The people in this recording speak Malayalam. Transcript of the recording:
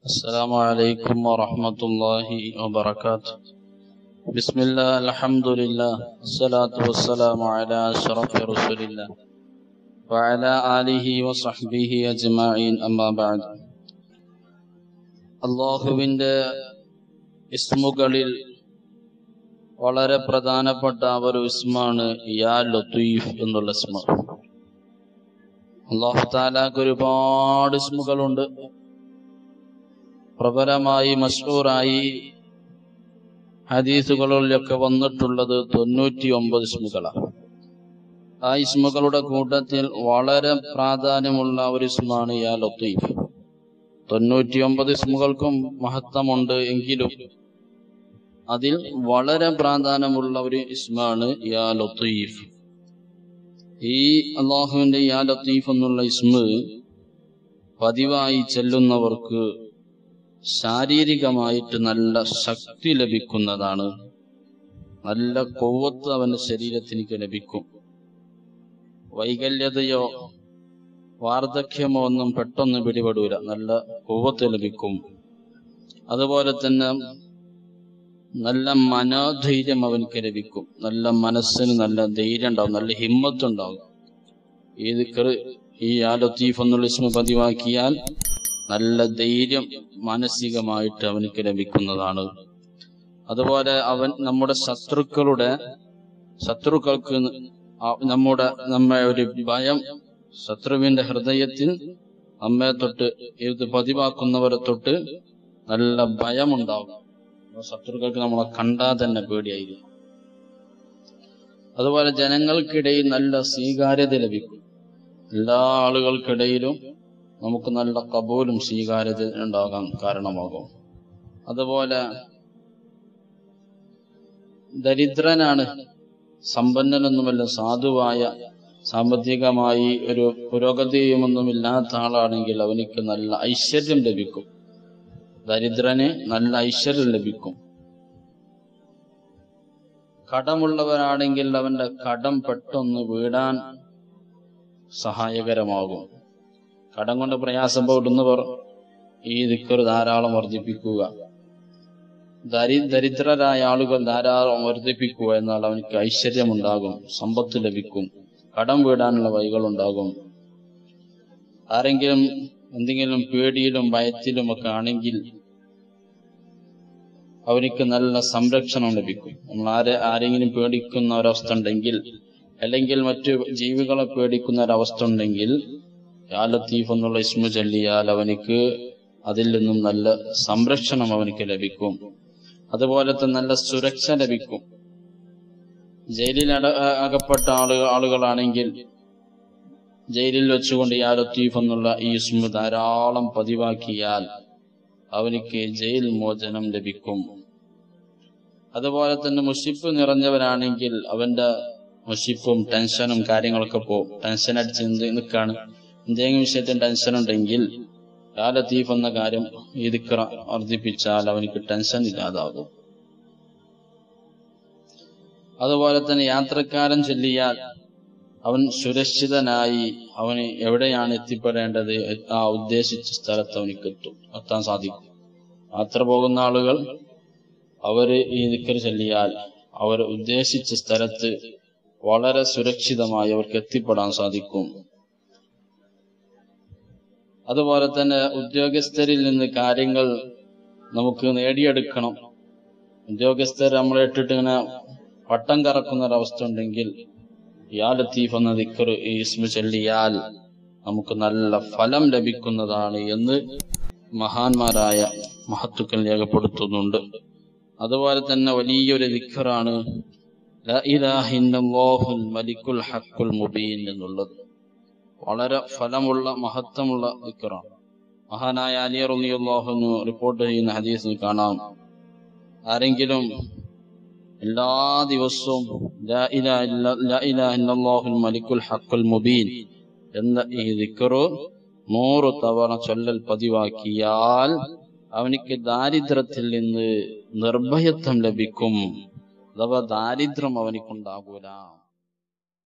السلام عليكم ورحمة الله وبركاته بسم الله الحمد لله الصلاة والسلام على أشرف رسول الله وعلى آله وصحبه أجمعين أما بعد അള്ളാഹുവിൻ്റെ ഇസ്മുകളിൽ വളരെ പ്രധാനപ്പെട്ട ഒരു ഇസ്മാണ് യാ ലത്തീഫ് എന്നുള്ള ഇസ്മ അള്ളാഹു താലാക്ക് ഒരുപാട് ഇസ്മുകളുണ്ട് പ്രബലമായി മഷൂറായി ഹദീസുകളിലൊക്കെ വന്നിട്ടുള്ളത് തൊണ്ണൂറ്റി ഒമ്പത് ഇസ്മുകളാണ് ആ ഇസ്മുകളുടെ കൂട്ടത്തിൽ വളരെ പ്രാധാന്യമുള്ള ഒരു ഇസ്മാണ് യാ ലത്തീഫ് തൊണ്ണൂറ്റി ഒമ്പത് ഇസ്മുകൾക്കും മഹത്വമുണ്ട് എങ്കിലും അതിൽ വളരെ പ്രാധാന്യമുള്ള ഒരു ഇസ്മാണ് യാ ലത്തീഫ് ഈ അള്ളാഹുവിന്റെ യാ ലത്തീഫ് എന്നുള്ള ഇസ്മ് പതിവായി ചെല്ലുന്നവർക്ക് ശാരീരികമായിട്ട് നല്ല ശക്തി ലഭിക്കുന്നതാണ് നല്ല കൊവ്വത്ത് അവന്റെ ശരീരത്തിലേക്ക് ലഭിക്കും വൈകല്യതയോ വാർദ്ധക്യമോ ഒന്നും പെട്ടെന്ന് പിടിപെടൂല നല്ല കൊവ്വത്ത് ലഭിക്കും അതുപോലെ തന്നെ നല്ല മനോധൈര്യം അവനക്ക് ലഭിക്കും നല്ല മനസ്സിന് നല്ല ധൈര്യം ഉണ്ടാവും നല്ല ഹിമ്മത്ത് ഉണ്ടാവും ഈ ദിക്കറ് ഈ ആ ലത്തീഫ് എന്നുള്ള ഇസ്മ പതിവാക്കിയാൽ നല്ല ധൈര്യം മാനസികമായിട്ട് അവനക്ക് ലഭിക്കുന്നതാണ് അതുപോലെ അവൻ നമ്മുടെ ശത്രുക്കളുടെ ശത്രുക്കൾക്ക് നമ്മുടെ നമ്മെ ഒരു ഭയം ശത്രുവിന്റെ ഹൃദയത്തിൽ നമ്മെ തൊട്ട് ഇത് പതിവാക്കുന്നവരെ തൊട്ട് നല്ല ഭയമുണ്ടാവും ശത്രുക്കൾക്ക് നമ്മളെ കണ്ടാൽ തന്നെ പേടിയായിരിക്കും അതുപോലെ ജനങ്ങൾക്കിടയിൽ നല്ല സ്വീകാര്യത ലഭിക്കും എല്ലാ ആളുകൾക്കിടയിലും നമുക്ക് നല്ല കബൂലും സ്വീകാര്യത ഉണ്ടാകാൻ കാരണമാകും അതുപോലെ ദരിദ്രനാണ് സമ്പന്നനൊന്നുമല്ല സാധുവായ സാമ്പത്തികമായി ഒരു പുരോഗതിയുമൊന്നുമില്ലാത്ത ആളാണെങ്കിൽ അവനിക്ക് നല്ല ഐശ്വര്യം ലഭിക്കും ദരിദ്രന് നല്ല ഐശ്വര്യം ലഭിക്കും കടമുള്ളവരാണെങ്കിൽ അവന്റെ കടം പെട്ടെന്ന് വീടാൻ സഹായകരമാകും കടം കൊണ്ട് പ്രയാസം പോടുന്നവർ ഈ ദിക്കർ ധാരാളം വർദ്ധിപ്പിക്കുക ദരി ദരിദ്രരായ ആളുകൾ ധാരാളം വർദ്ധിപ്പിക്കുക എന്നാൽ അവനക്ക് ഐശ്വര്യമുണ്ടാകും സമ്പത്ത് ലഭിക്കും കടം വീടാനുള്ള വഴികൾ ഉണ്ടാകും ആരെങ്കിലും എന്തെങ്കിലും പേടിയിലും ഭയത്തിലും ഒക്കെ ആണെങ്കിൽ അവനിക്ക് നല്ല സംരക്ഷണം ലഭിക്കും നമ്മൾ ആരെ ആരെങ്കിലും പേടിക്കുന്ന ഒരവസ്ഥ ഉണ്ടെങ്കിൽ അല്ലെങ്കിൽ മറ്റു ജീവികളെ പേടിക്കുന്ന ഒരവസ്ഥ ഉണ്ടെങ്കിൽ യാലത്തീഫ് എന്നുള്ള ഇസ്മു ചൊല്ലിയാൽ അവനിക്ക് അതിൽ നിന്നും നല്ല സംരക്ഷണം അവനിക്ക് ലഭിക്കും അതുപോലെ തന്നെ നല്ല സുരക്ഷ ലഭിക്കും ജയിലിൽ അട അകപ്പെട്ട ആളുകൾ ആളുകളാണെങ്കിൽ ജയിലിൽ വെച്ചുകൊണ്ട് യാ ലത്തീഫ് എന്നുള്ള ഈ ഇസ്മു ധാരാളം പതിവാക്കിയാൽ അവനിക്ക് ജയിൽ മോചനം ലഭിക്കും അതുപോലെ തന്നെ മുഷിപ്പ് നിറഞ്ഞവരാണെങ്കിൽ അവന്റെ മുഷിപ്പും ടെൻഷനും കാര്യങ്ങളൊക്കെ പോകും ടെൻഷൻ അടിച്ച് നിൽക്കാണ് എന്തെങ്കിലും വിഷയത്തിൽ ടെൻഷൻ ഉണ്ടെങ്കിൽ യാ ലത്തീഫ് എന്ന കാര്യം ഈ ദിക്ര വർദ്ധിപ്പിച്ചാൽ അവനിക്ക് ടെൻഷൻ ഇല്ലാതാകും അതുപോലെ തന്നെ യാത്രക്കാരൻ ചൊല്ലിയാൽ അവൻ സുരക്ഷിതനായി അവന് എവിടെയാണ് എത്തിപ്പെടേണ്ടത് ആ ഉദ്ദേശിച്ച സ്ഥലത്ത് അവനിക്ക് എത്തും എത്താൻ സാധിക്കും യാത്ര പോകുന്ന ആളുകൾ അവര് ഈ ദിക്കർ ചൊല്ലിയാൽ അവർ ഉദ്ദേശിച്ച സ്ഥലത്ത് വളരെ സുരക്ഷിതമായി അവർക്ക് എത്തിപ്പെടാൻ സാധിക്കും അതുപോലെ തന്നെ ഉദ്യോഗസ്ഥരിൽ നിന്ന് കാര്യങ്ങൾ നമുക്ക് നേടിയെടുക്കണം ഉദ്യോഗസ്ഥർ നമ്മളെ ഇട്ടിട്ട് ഇങ്ങനെ പട്ടം കറക്കുന്ന ഒരവസ്ഥ ഉണ്ടെങ്കിൽ യാ ലത്തീഫ് എന്ന ദിക്കർ ഈ ഇസ്മു ചൊല്ലിയാൽ നമുക്ക് നല്ല ഫലം ലഭിക്കുന്നതാണ് എന്ന് മഹാന്മാരായ മഹത്തുക്കൾ രേഖപ്പെടുത്തുന്നുണ്ട് അതുപോലെ തന്നെ വലിയൊരു ദിക്കറാണ് മലിക്കുൽ ഹക്കുൽ മുബീൻ എന്നുള്ളത് വളരെ ഫലമുള്ള മഹത്വമുള്ള ദിക്കറാണ് മഹാനായ അലി റളിയല്ലാഹുവിന് റിപ്പോർട്ട് ചെയ്യുന്ന ഹദീസിൽ കാണാം ആരെങ്കിലും എല്ലാ ദിവസവും മലിക്കുൽ ഹക്കുൽ മുബീൻ എന്ന ഈ ദിക്കറു നൂറ് തവണ ചൊല്ലൽ പതിവാക്കിയാൽ അവനിക്ക് ദാരിദ്ര്യത്തിൽ നിന്ന് നിർഭയത്വം ലഭിക്കും അഥവാ ദാരിദ്ര്യം അവനിക്കുണ്ടാകൂല